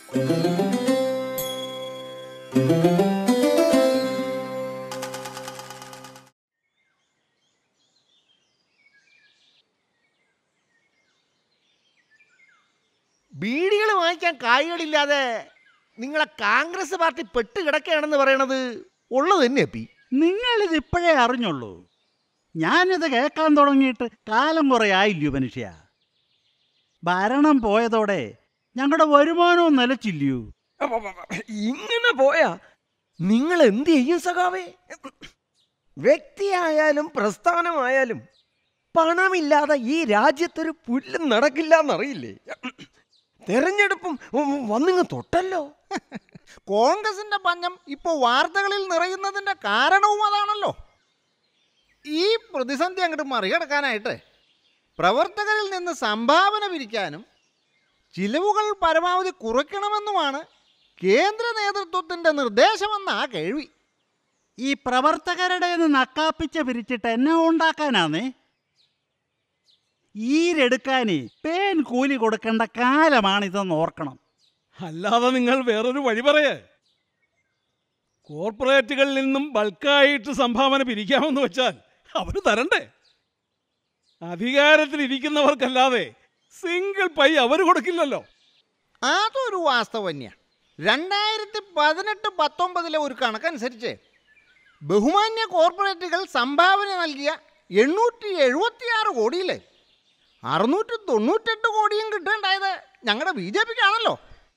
ബീഡികൾ വാങ്ങിക്കാൻ കായ്കളില്ലാതെ നിങ്ങളെ കോൺഗ്രസ് പാർട്ടി പെട്ട് കിടക്കുകയാണെന്ന് പറയണത് ഉള്ളത് തന്നെ അപ്പി നിങ്ങളിത് ഇപ്പോഴേ അറിഞ്ഞുള്ളൂ ഞാനിത് കേൾക്കാൻ തുടങ്ങിയിട്ട് കാലം കുറേ ആയില്ലയോ മനുഷ്യ ഭരണം പോയതോടെ ഞങ്ങളുടെ വരുമാനവും നിലച്ചില്ലയോ ഇങ്ങനെ പോയാ നിങ്ങൾ എന്ത് ചെയ്യും സഖാവേ വ്യക്തിയായാലും പ്രസ്ഥാനമായാലും പണമില്ലാതെ ഈ രാജ്യത്തൊരു പുല്ലും നടക്കില്ല എന്നറിയില്ലേ തെരഞ്ഞെടുപ്പും വന്നിങ്ങ് തൊട്ടല്ലോ കോൺഗ്രസിന്റെ പഞ്ഞം ഇപ്പോൾ വാർത്തകളിൽ നിറയുന്നതിന്റെ കാരണവും അതാണല്ലോ ഈ പ്രതിസന്ധി അങ്ങോട്ട് മറികടക്കാനായിട്ട് പ്രവർത്തകരിൽ നിന്ന് സംഭാവന പിരിക്കാനും ചിലവുകൾ പരമാവധി കുറയ്ക്കണമെന്നുമാണ് കേന്ദ്ര നേതൃത്വത്തിന്റെ നിർദ്ദേശമെന്ന ആ കേൾവി ഈ പ്രവർത്തകരുടെ നക്കാപ്പിച്ച പിരിച്ചിട്ട് എന്നെ ഉണ്ടാക്കാനാന്നേ ഈരെടുക്കാനേ പേൻ കൂലി കൊടുക്കേണ്ട കാലമാണിതെന്ന് ഓർക്കണം അല്ലാതെ നിങ്ങൾ വേറൊരു വഴി പറയേ കോർപ്പറേറ്റുകളിൽ നിന്നും ബൾക്കായിട്ട് സംഭാവന പിരിക്കാമെന്ന് വെച്ചാൽ അവർ തരണ്ടേ അധികാരത്തിലിരിക്കുന്നവർക്കല്ലാതെ സിംഗിൾ പൈ അവർ കൊടുക്കില്ലല്ലോ അതൊരു വാസ്തവം തന്നെയാണ് രണ്ടായിരത്തി പതിനെട്ട് പത്തൊമ്പതിലെ ഒരു കണക്കനുസരിച്ച് ബഹുമാന്യ കോർപ്പറേറ്റുകൾ സംഭാവന നൽകിയ എണ്ണൂറ്റി എഴുപത്തിയാറ് കോടിയിൽ അറുന്നൂറ്റി തൊണ്ണൂറ്റെട്ട് കോടിയും കിട്ടേണ്ടായത് ഞങ്ങളുടെ ബി ജെ പിക്കാണല്ലോ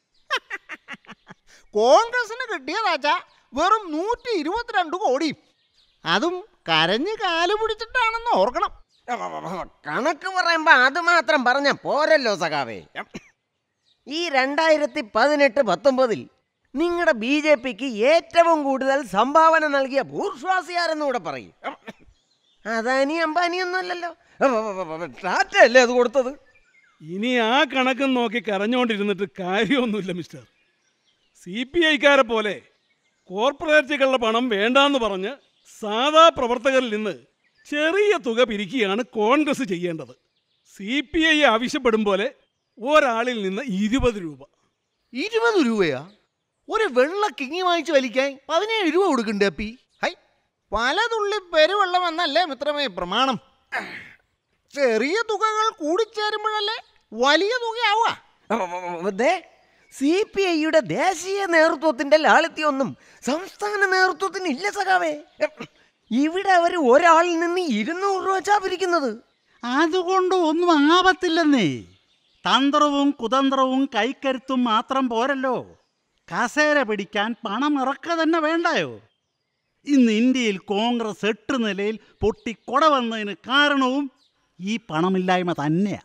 കോൺഗ്രസിന് കിട്ടിയതാച്ചാ വെറും നൂറ്റി ഇരുപത്തിരണ്ട് കോടിയും അതും കരഞ്ഞ് കാല് പിടിച്ചിട്ടാണെന്ന് ഓർക്കണം കണക്ക് പറയുമ്പോ അത് മാത്രം പറഞ്ഞ പോരല്ലോ സഖാവേ ഈ രണ്ടായിരത്തി പതിനെട്ട് പത്തൊമ്പതിൽ നിങ്ങളുടെ ബി ജെ പിക്ക് ഏറ്റവും കൂടുതൽ സംഭാവന നൽകിയ ഭൂർശ്വാസിയാരെന്ന് കൂടെ പറയും അദാനി അംബാനിയൊന്നുമല്ലല്ലോ ടാറ്റ അല്ലേ അത് കൊടുത്തത് ഇനി ആ കണക്കും നോക്കി കരഞ്ഞുകൊണ്ടിരുന്നിട്ട് കാര്യമൊന്നുമില്ല മിസ്റ്റർ സി പി ഐക്കാരെ പോലെ കോർപ്പറേറ്റുകളുടെ പണം വേണ്ടാന്ന് പറഞ്ഞ് സാധാ പ്രവർത്തകരിൽ നിന്ന് ചെറിയ തുക പിരിക്കുകയാണ് കോൺഗ്രസ് ചെയ്യേണ്ടത് സി പി ഐ ആവശ്യപ്പെടും പോലെ ഒരാളിൽ നിന്ന് ഇരുപത് രൂപ ഇരുപത് രൂപയാ ഒരു വെള്ള കിങ്ങി വാങ്ങിച്ച് വലിക്കാൻ പതിനേഴ് രൂപ കൊടുക്കണ്ടേ അപ്പി ഹൈ പലതുള്ളി പെരുവെള്ളം എന്നല്ലേ മിത്രമേ പ്രമാണം ചെറിയ തുകകൾ കൂടിച്ചേരുമ്പോഴല്ലേ വലിയ തുകയാവുക സി പി ഐയുടെ ദേശീയ നേതൃത്വത്തിന്റെ ലാളിത്യമൊന്നും സംസ്ഥാന നേതൃത്വത്തിന് ഇല്ല സഖാവേ ഇവിടെ അവർ ഒരാളിൽ നിന്ന് ഇരുന്നൂറ് രൂപ വെച്ചാ പിരിക്കുന്നത് അതുകൊണ്ട് ഒന്നും ആപത്തില്ലെന്നേ തന്ത്രവും കുതന്ത്രവും കൈക്കരുത്തും മാത്രം പോരല്ലോ കസേര പിടിക്കാൻ പണം ഇറക്കുക തന്നെ വേണ്ടായോ ഇന്ന് ഇന്ത്യയിൽ കോൺഗ്രസ് എട്ട് നിലയിൽ പൊട്ടി കൊട വന്നതിന് കാരണവും ഈ പണമില്ലായ്മ തന്നെയാ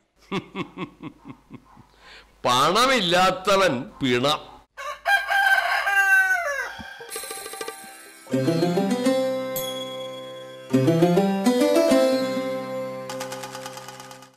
പണമില്ലാത്തവൻ പിണം